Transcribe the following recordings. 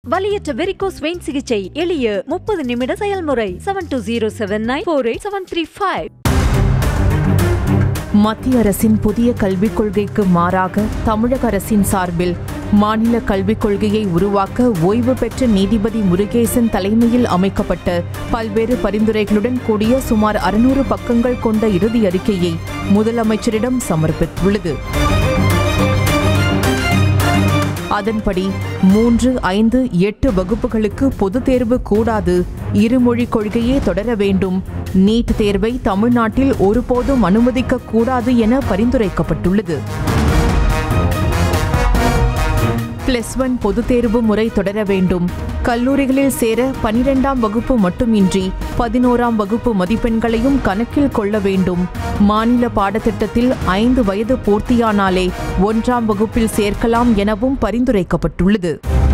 வலியற்ற varicose vein சிகிச்சை எளிய முப்பது நிமிட செயல்முறை seven two zero seven nine four eight seven three five மத்திய அரசின் புதிய கல்விக் கொள்கைக்கு மாறாக தமிழக அரசின் சார்பில் மாநில கல்விக் கொள்கையை உருவாக்க ஓய்வு பெற்ற நீதிபதி முருகேசன் தலைமையில் அமைக்கப்பட்ட பல்வேறு பரிந்துரைகளுடன் கூடிய சுமார் அறுநூறு பக்கங்கள் கொண்ட இறுதி அறிக்கையை முதலமைச்சரிடம் சமர்ப்பித்துள்ளது அதன்படி மூன்று ஐந்து எட்டு வகுப்புகளுக்கு பொதுத் தேர்வு கூடாது இருமொழி கொள்கையே தொடர வேண்டும் நீட் தேர்வை தமிழ்நாட்டில் ஒருபோதும் அனுமதிக்க கூடாது என பரிந்துரைக்கப்பட்டுள்ளது பிளஸ் ஒன் பொதுத் தேர்வு முறை தொடர வேண்டும் கல்லூரிகளில் சேர பனிரெண்டாம் வகுப்பு மட்டுமின்றி பதினோராம் வகுப்பு மதிப்பெண்களையும் கணக்கில் கொள்ள வேண்டும் மாநில பாடத்திட்டத்தில் ஐந்து வயது பூர்த்தியானாலே ஒன்றாம் வகுப்பில் சேர்க்கலாம் எனவும் பரிந்துரைக்கப்பட்டுள்ளது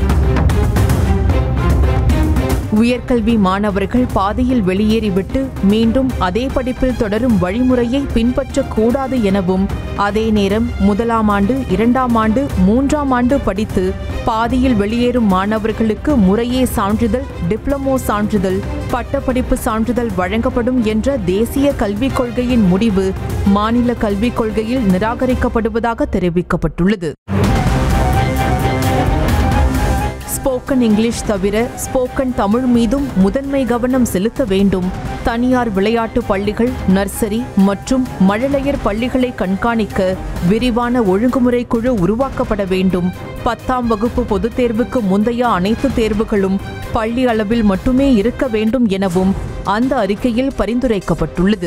உயர்கல்வி மாணவர்கள் பாதையில் வெளியேறிவிட்டு மீண்டும் அதே படிப்பில் தொடரும் வழிமுறையை பின்பற்றக்கூடாது எனவும் அதே நேரம் முதலாம் ஆண்டு இரண்டாம் ஆண்டு மூன்றாம் ஆண்டு படித்து பாதியில் வெளியேறும் மாணவர்களுக்கு முறையே சான்றிதழ் டிப்ளமோ சான்றிதழ் பட்டப்படிப்பு சான்றிதழ் வழங்கப்படும் என்ற தேசிய கல்விக் கொள்கையின் முடிவு மாநில கல்விக் கொள்கையில் நிராகரிக்கப்படுவதாக தெரிவிக்கப்பட்டுள்ளது ஸ்போக்கன் இங்கிலீஷ் தவிர ஸ்போக்கன் தமிழ் மீதும் முதன்மை கவனம் செலுத்த வேண்டும் தனியார் விளையாட்டு பள்ளிகள் நர்சரி மற்றும் மழலையர் பள்ளிகளை கண்காணிக்க விரிவான ஒழுங்குமுறை குழு உருவாக்கப்பட வேண்டும் பத்தாம் வகுப்பு பொதுத் தேர்வுக்கு முந்தைய அனைத்து தேர்வுகளும் பள்ளி அளவில் மட்டுமே இருக்க வேண்டும் எனவும் அந்த அறிக்கையில் பரிந்துரைக்கப்பட்டுள்ளது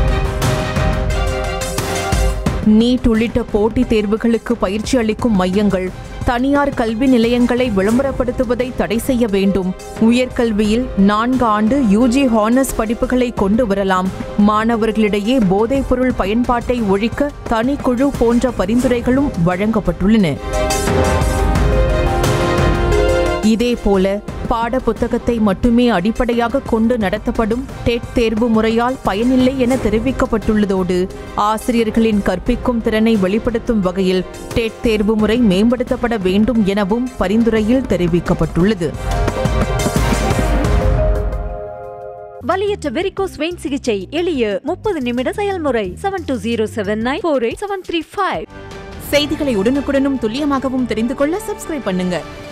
நீட் உள்ளிட்ட போட்டித் தேர்வுகளுக்கு பயிற்சி அளிக்கும் மையங்கள் தனியார் கல்வி நிலையங்களை விளம்பரப்படுத்துவதை தடை செய்ய வேண்டும் உயர்கல்வியில் நான்கு ஆண்டு யூஜி ஹானர்ஸ் படிப்புகளை கொண்டு வரலாம் மாணவர்களிடையே போதைப்பொருள் பயன்பாட்டை ஒழிக்க தனிக்குழு போன்ற பரிந்துரைகளும் வழங்கப்பட்டுள்ளன இதேபோல பாட புத்தகத்தை மட்டுமே அடிப்படையாக கொண்டு நடத்தப்படும் டெட் தேர்வு முறையால் பயனில்லை என தெரிவிக்கப்பட்டுள்ளதோடு ஆசிரியர்களின் கற்பிக்கும் திறனை வெளிப்படுத்தும் வகையில் டெட் தேர்வு முறை மேம்படுத்தப்பட வேண்டும் எனவும் பரிந்துரையில் தெரிவிக்கப்பட்டுள்ளது வலியற்ற வெரிகோஸ் வெயின் சிகிச்சை எளிய முப்பது நிமிட செயல்முறை seven two zero seven nine four eight seven three five செய்திகளை உடனுக்குடனும் துல்லியமாகவும் தெரிந்து கொள்ள சப்ஸ்கிரைப் பண்ணுங்க